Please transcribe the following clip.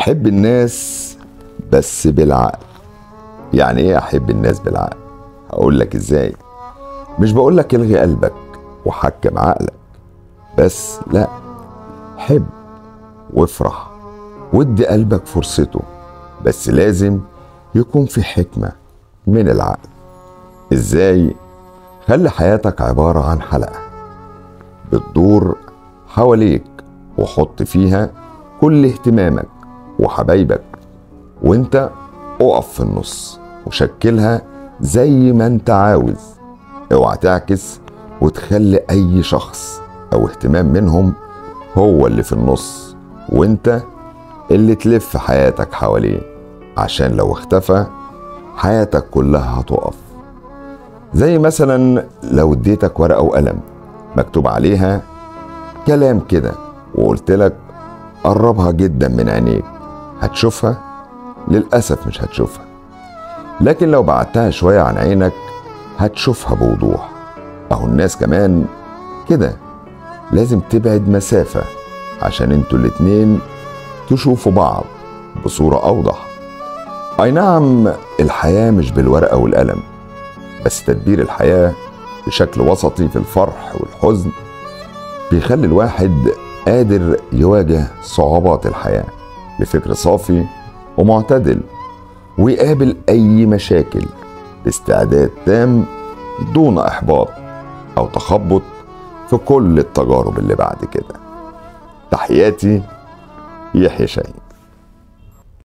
حب الناس بس بالعقل يعني ايه احب الناس بالعقل هقول لك ازاي مش بقول لك الغي قلبك وحكم عقلك بس لا حب وافرح وادي قلبك فرصته بس لازم يكون في حكمة من العقل ازاي خلي حياتك عبارة عن حلقة بتدور حواليك وحط فيها كل اهتمامك وحبايبك وانت اقف في النص وشكلها زي ما انت عاوز اوعى تعكس وتخلي اي شخص او اهتمام منهم هو اللي في النص وانت اللي تلف حياتك حواليه عشان لو اختفى حياتك كلها هتقف زي مثلا لو اديتك ورقة وقلم مكتوب عليها كلام كده وقلت لك قربها جدا من عينيك هتشوفها للأسف مش هتشوفها لكن لو بعدتها شوية عن عينك هتشوفها بوضوح أهو الناس كمان كده لازم تبعد مسافة عشان انتوا الاتنين تشوفوا بعض بصورة أوضح أي نعم الحياة مش بالورقة والقلم بس تدبير الحياة بشكل وسطي في الفرح والحزن بيخلي الواحد قادر يواجه صعوبات الحياة بفكر صافي ومعتدل ويقابل أي مشاكل باستعداد تام دون إحباط أو تخبط في كل التجارب اللي بعد كده تحياتي يحيى شاهين